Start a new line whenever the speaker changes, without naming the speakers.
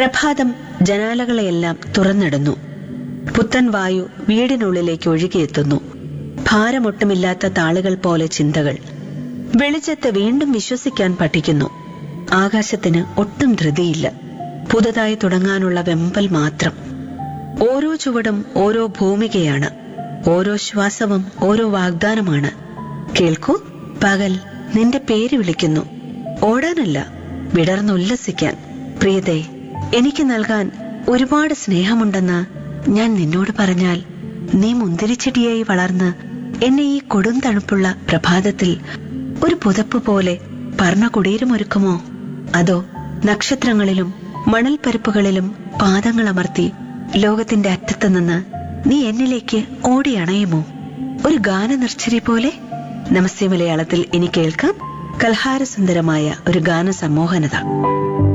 പ്രഭാതം ജനാലകളെയെല്ലാം തുറന്നിടുന്നു പുത്തൻ വായു വീടിനുള്ളിലേക്ക് ഒഴുകിയെത്തുന്നു ഭാരമൊട്ടുമില്ലാത്ത താളുകൾ പോലെ ചിന്തകൾ വെളിച്ചത്തെ വീണ്ടും വിശ്വസിക്കാൻ പഠിക്കുന്നു ആകാശത്തിന് ഒട്ടും ധൃതിയില്ല പുതുതായി തുടങ്ങാനുള്ള വെമ്പൽ മാത്രം ഓരോ ചുവടും ഓരോ ഭൂമികയാണ് ഓരോ ശ്വാസവും ഓരോ വാഗ്ദാനമാണ് കേൾക്കൂ പകൽ നിന്റെ പേര് വിളിക്കുന്നു ഓടാനല്ല വിടർന്നുല്ലസിക്കാൻ പ്രിയതേ എനിക്ക് നൽകാൻ ഒരുപാട് സ്നേഹമുണ്ടെന്ന് ഞാൻ നിന്നോട് പറഞ്ഞാൽ നീ മുന്തിരിച്ചെടിയായി വളർന്ന് എന്നെ ഈ കൊടും തണുപ്പുള്ള പ്രഭാതത്തിൽ ഒരു പുതപ്പ് പോലെ പറണ കുടീരമൊരുക്കുമോ അതോ നക്ഷത്രങ്ങളിലും മണൽപ്പരപ്പുകളിലും പാദങ്ങൾ അമർത്തി ലോകത്തിന്റെ അറ്റത്ത് നിന്ന് നീ എന്നിലേക്ക് ഓടി അണയുമോ ഒരു ഗാനനിർച്ചരി പോലെ നമസ്തേ മലയാളത്തിൽ ഇനി കേൾക്കാം കൽഹാരസുന്ദരമായ ഒരു ഗാന സമ്മോഹനത